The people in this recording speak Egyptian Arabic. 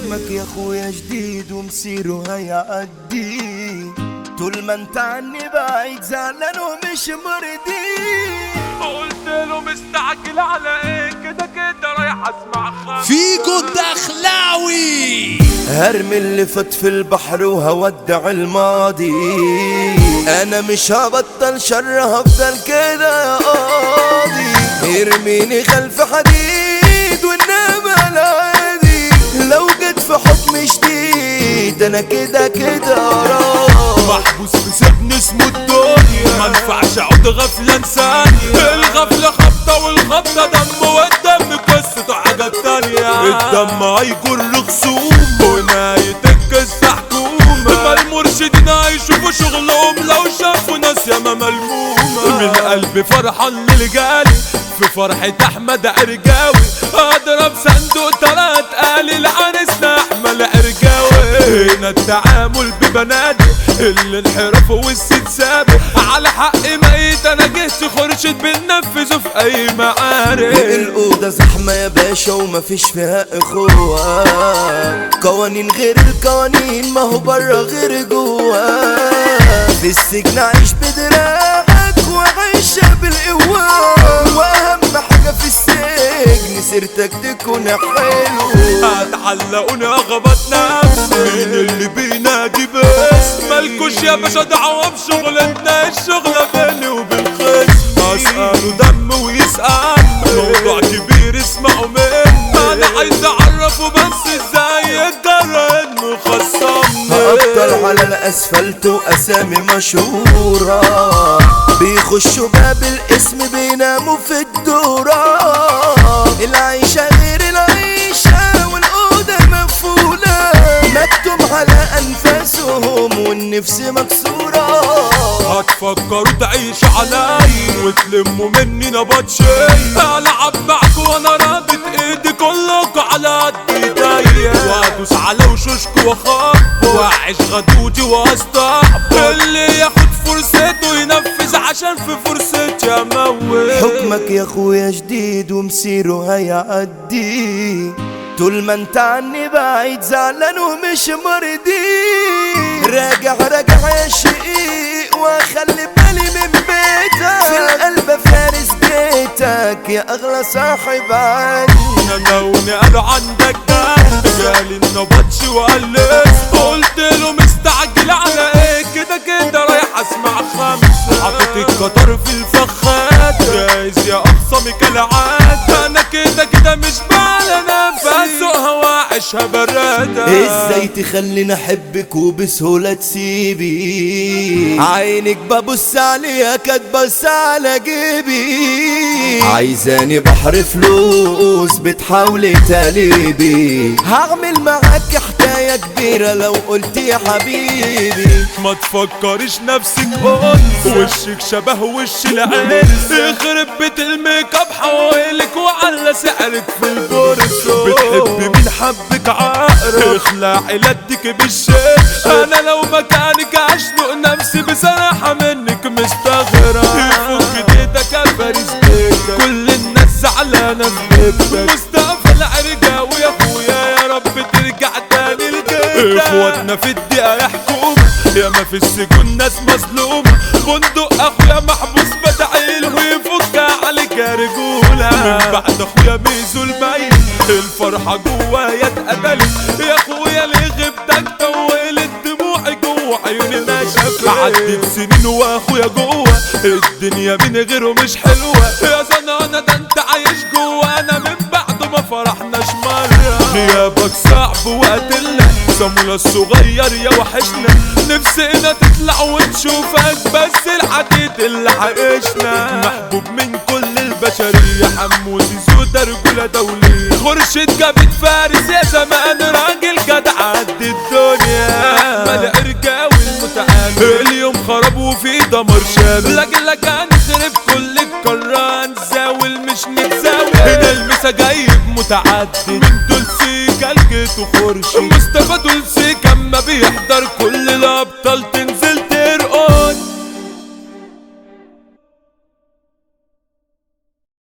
حكمك يا اخويا جديد ومسيره هيعدي طول ما انت عني بعيد زعلان ومش مرضي قلت له مستعجل على ايه كده كده رايح اسمع خبر فيجو الدخلاوي هرمي اللي فات في البحر وهودع الماضي انا مش هبطل شر هفضل كده يا قاضي ارميني خلف حديد والنعمة العادي لو جيت في حكم شديد انا كده كده راضي محبوس في سجن اسمه الدنيا ما ينفعش اقعد غفله ثانيه الغفله خبطه والخبطه دم والدم قصته حاجه تانية الدم هيجر خصوم ونهايه القصه حكومه ما المرشدين هيشوفوا شغلهم لو شافوا ناس ياما ملمومه من قلبي فرحان للجالي في فرحة أحمد عرجاوي أضرب صندوق تلات قالي لعرسنا أحمد عرجاوي هنا التعامل ببنادق اللي انحرفوا والسيد سابق على حق ميت أنا جهت خرشد بننفذه في أي معارك الأوضة زحمة يا باشا ومفيش فيها إخوة قوانين غير القوانين ما هو برا غير جوا في السجن عيش بدراعك وعيشها بالقوة وأهم حاجة في السجن سيرتك تكون حلوة هتعلقوني اخبط نفسي مين اللي بينادي بس مالكوش يا باشا دعوة بشغلتنا الشغلة بيني وبين خصم اسأله دم ويسأل موضوع كبير اسمعوا مني انا عايز اعرفه بس ازاي الجرى انه خصمني هأبطل على الأسفلت وأسامي مشهورة بيخشوا باب الاسم بيناموا في الدورة العيشة غير العيشة والأوضة مقفولة مكتوب على أنفاسهم والنفس مكسورة هتفكروا تعيشوا علي وتلموا مني نبات شي العب معكوا وانا رابط ايدي كلكوا على قد ايديا وادوس على وشوشكوا واخبط واعيش غدودي واستعب اللي ياخد فرصته ينفذ عشان في فرصتي اموت حكمك يا اخويا جديد ومسيره هيعدي طول ما انت عني بعيد زعلان ومش مرضي راجع راجع يا شقيق واخلي بالي من بيتك في القلب فارس بيتك يا اغلى صاحب عندي ندوني قالوا عندك ده جالي النبطش وقلت قلت له مستعجل على ايه كده كده رايح اسمع خمسة حطيت القطر في الفخات جايز يا اقصى كالعاد انا كده كده مش بعلى نفسي فاسوقها واعيشها برادة ازاي تخليني احبك وبسهولة تسيبي عينك ببص عليها كاتبص على جيبي عايزاني بحر فلوس بتحاولي تقلبي هعمل معاك حكاية كبيرة لو قلت يا حبيبي ما تفكريش نفسك انثى وشك شبه وش العرس يخرب بيت الميك اب حوالك وعلى سعرك في البورصة بتحبي مين حبك عقرب اخلعي لدك بالشيك انا لو مكانك اشنق نفسي بصراحة منك مستغرب يفك ايدك يا فارس بيتك كل الناس زعلانة في بيتك مصطفى العرجاوي يا اخويا يا رب ترجع تاني لجيتك اخواتنا في الدقيقة يحكموا يا ما في السجون ناس مظلومة بندق اخويا محبوس بدعيل ويفك عليك يا رجولة من بعد اخويا بيزو الميت الفرحة جوايا اتقتلت يا اخويا ليه غبتك طولت دموعي جوا عيوني ناشفة عدت سنين واخويا جوا الدنيا من غيره مش حلوة يا زنانة ده انت عايش جوا انا من بعده ما فرحناش مرة غيابك صعب وقتلنا صامولة الصغير يا وحشنا نفسنا تطلع ونشوفك بس الحديد اللي عايشنا محبوب من كل البشرية حمو زيزو ده رجولة دولية خرشد جابت فارس يا زمان راجل جدع قد الدنيا احمد ارجاوي المتعامل اليوم خرب وفي دمر شامل لاجلك هنخرب كل القارة هنزاول مش نتزاول هنا المسا جايب متعدد من دولسي كالجيت وخرشي مصطفى دولسي كان ما بيحضر كل الابطال تنزل